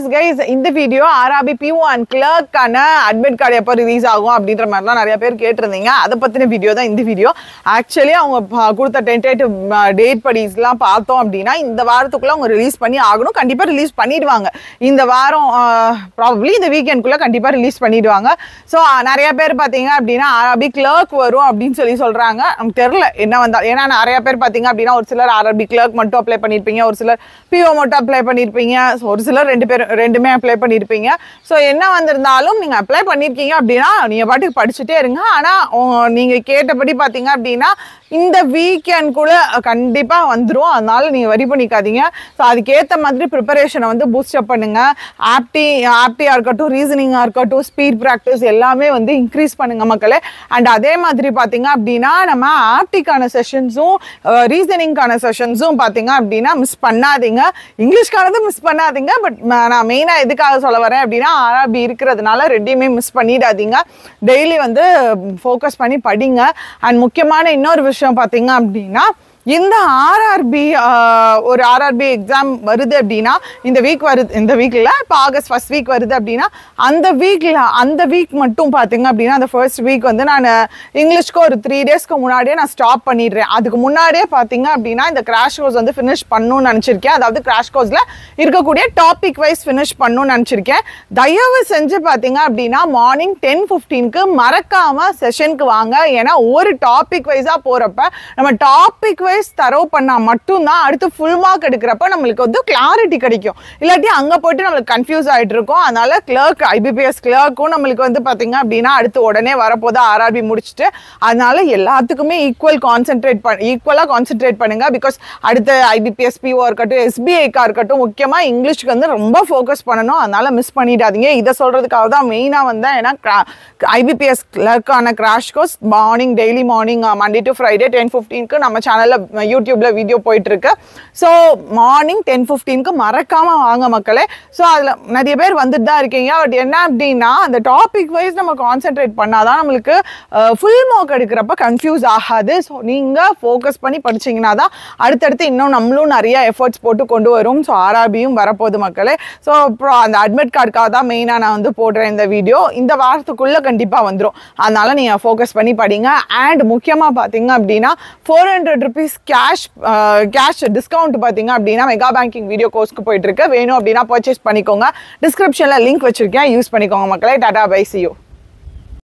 guys இந்த video RRB PO and கிளர்க்கான admit card எப்போ ரிலீஸ் ஆகும் அப்படின்ற மாதிரிலாம் நிறைய பேர் கேட்டிருந்தீங்க அதை பற்றின வீடியோ தான் இந்த வீடியோ ஆக்சுவலி அவங்க ப- கொடுத்த டென்டேட்டிவ் டேட் படிஸ்லாம் பார்த்தோம் அப்படின்னா இந்த வாரத்துக்குள்ள அவங்க ரிலீஸ் பண்ணி ஆகணும் கண்டிப்பாக ரிலீஸ் பண்ணிடுவாங்க இந்த வாரம் ப்ராபப்ளி இந்த வீக்கெண்ட்குள்ளே கண்டிப்பாக ரிலீஸ் பண்ணிடுவாங்க ஸோ நிறைய பேர் பார்த்தீங்க அப்படின்னா ஆர்ஆபி கிளர்க் வரும் அப்படின்னு சொல்லி சொல்கிறாங்க நமக்கு தெரில என்ன வந்தா ஏன்னா நிறைய பேர் பார்த்தீங்க அப்படின்னா ஒரு சிலர் ஆர்ஆர்பி கிளர்க் மட்டும் அப்ளை பண்ணியிருப்பீங்க ஒரு சிலர் பிஓ மட்டும் அப்ளை பண்ணியிருப்பீங்க So, ஒரு சிலர் ரெண்டு பேரும் ரெண்டுமே அப்ளை பண்ணியிருப்பீங்க ஸோ என்ன வந்திருந்தாலும் நீங்கள் அப்ளை பண்ணியிருக்கீங்க அப்படின்னா நீங்கள் பாட்டுக்கு படிச்சுட்டே இருங்க ஆனால் நீங்கள் கேட்டபடி பார்த்தீங்க அப்படின்னா இந்த வீக்கெண்ட் கூட கண்டிப்பாக வந்துடும் அதனால நீங்கள் வரி பண்ணிக்காதீங்க ஸோ அதுக்கேற்ற மாதிரி ப்ரிப்பரேஷனை வந்து பூஸ்டப் பண்ணுங்க ஆப்டி ஆப்டியாக இருக்கட்டும் ரீசனிங்காக இருக்கட்டும் ஸ்பீட் ப்ராக்டிஸ் எல்லாமே வந்து இன்க்ரீஸ் பண்ணுங்க மக்களே அண்ட் அதே மாதிரி பார்த்தீங்க அப்படின்னா நம்ம ஆப்டிக்கான செஷன்ஸும் ரீசனிங்கான செஷன்ஸும் பார்த்தீங்க அப்படின்னா மிஸ் பண்ணாதீங்க இங்கிலீஷ்கானது மிஸ் பண்ணாதீங்க பட் நான் மெயினாக எதுக்காக சொல்ல வரேன் அப்படின்னா ஆர்ஆர்பி இருக்கிறதுனால ரெண்டையுமே மிஸ் பண்ணிடாதீங்க டெய்லி வந்து ஃபோக்கஸ் பண்ணி படிங்க அண்ட் முக்கியமான இன்னொரு விஷயம் பார்த்தீங்க அப்படின்னா இந்த ஆர்ஆர்பி ஒரு ஆர்ஆர்பி எக்ஸாம் வருது அப்படின்னா இந்த வீக் வருது இந்த வீக்கில் இப்போ ஆகஸ்ட் ஃபர்ஸ்ட் வீக் வருது அப்படின்னா அந்த வீக்கில் அந்த வீக் மட்டும் பார்த்தீங்க அப்படின்னா அந்த ஃபர்ஸ்ட் வீக் வந்து நான் இங்கிலீஷ்க்கு ஒரு த்ரீ டேஸ்க்கு முன்னாடியே நான் ஸ்டாப் பண்ணிடுறேன் அதுக்கு முன்னாடியே பார்த்தீங்க அப்படின்னா இந்த கிராஷ் கோர்ஸ் வந்து ஃபினிஷ் பண்ணணும்னு நினச்சிருக்கேன் அதாவது கிராஷ் கோர்ஸில் இருக்கக்கூடிய டாபிக் வைஸ் ஃபினிஷ் பண்ணணும்னு நினச்சிருக்கேன் தயவு செஞ்சு பார்த்தீங்க அப்படின்னா மார்னிங் டென் ஃபிஃப்டீனுக்கு மறக்காமல் செஷனுக்கு வாங்க ஏன்னா ஒரு டாபிக் வைஸாக போகிறப்ப நம்ம டாபிக் வைஸ் தரவு பண்ணால் மட்டும்தான் அடுத்து ஃபுல் மார்க் எடுக்கிறப்ப நம்மளுக்கு வந்து கிளாரிட்டி கிடைக்கும் இல்லாட்டி அங்கே போயிட்டு நம்மளுக்கு கன்ஃபியூஸ் ஆகிட்டு இருக்கும் அதனால கிளர்க் ஐபிபிஎஸ் கிளர்க்கும் நம்மளுக்கு வந்து பார்த்தீங்க அப்படின்னா அடுத்து உடனே வரப்போது ஆர்ஆர்பி முடிச்சுட்டு அதனால எல்லாத்துக்குமே ஈக்குவல் கான்சென்ட்ரேட் பண்ண ஈக்குவலாக கான்சென்ட்ரேட் பண்ணுங்க பிகாஸ் அடுத்த ஐபிபிஎஸ் பிஓ இருக்கட்டும் எஸ்பிஐக்கா இருக்கட்டும் முக்கியமாக இங்கிலீஷ்க்கு வந்து ரொம்ப ஃபோக்கஸ் பண்ணணும் அதனால மிஸ் பண்ணிடாதீங்க இதை சொல்கிறதுக்காக தான் மெயினாக வந்தேன் ஏன்னா ஐபிபிஎஸ் கிளர்க்கான crash course morning daily morning Monday to Friday ten ஃபிஃப்டீனுக்கு நம்ம சேனலில் யூடியூப்ல வீடியோ போயிட்டு இருக்கு ஸோ மார்னிங் டென் ஃபிஃப்டீனுக்கு மறக்காம வாங்க மக்களே ஸோ அதில் நிறைய பேர் வந்துட்டு தான் இருக்கீங்க பட் என்ன அப்படின்னா அந்த டாபிக் வைஸ் நம்ம கான்சென்ட்ரேட் பண்ணாதான் நம்மளுக்கு ஃபுல் மார்க் எடுக்கிறப்ப கன்ஃபியூஸ் ஆகாது ஸோ நீங்கள் ஃபோக்கஸ் பண்ணி படிச்சீங்கன்னா தான் அடுத்தடுத்து இன்னும் நம்மளும் நிறைய எஃபர்ட்ஸ் போட்டு கொண்டு வரும் ஸோ ஆர்ஆர்பியும் வரப்போகுது மக்களே ஸோ அப்புறம் அந்த அட்மிட் கார்டுக்காக தான் மெயினாக நான் வந்து போடுறேன் இந்த வீடியோ இந்த வாரத்துக்குள்ளே கண்டிப்பாக வந்துடும் அதனால நீங்கள் ஃபோக்கஸ் பண்ணி படிங்க அண்ட் முக்கியமாக பார்த்தீங்க அப்படின்னா four hundred rupees cash cash discount பார்த்தீங்க அப்படின்னா மெகா பேங்கிங் வீடியோ கோர்ஸ்க்கு போயிட்டு இருக்கு வேணும் அப்படின்னா பர்ச்சேஸ் பண்ணிக்கோங்க டிஸ்கிரிப்ஷனில் லிங்க் வச்சிருக்கேன் யூஸ் பண்ணிக்கோங்க மக்களே டாடா பை சி யூ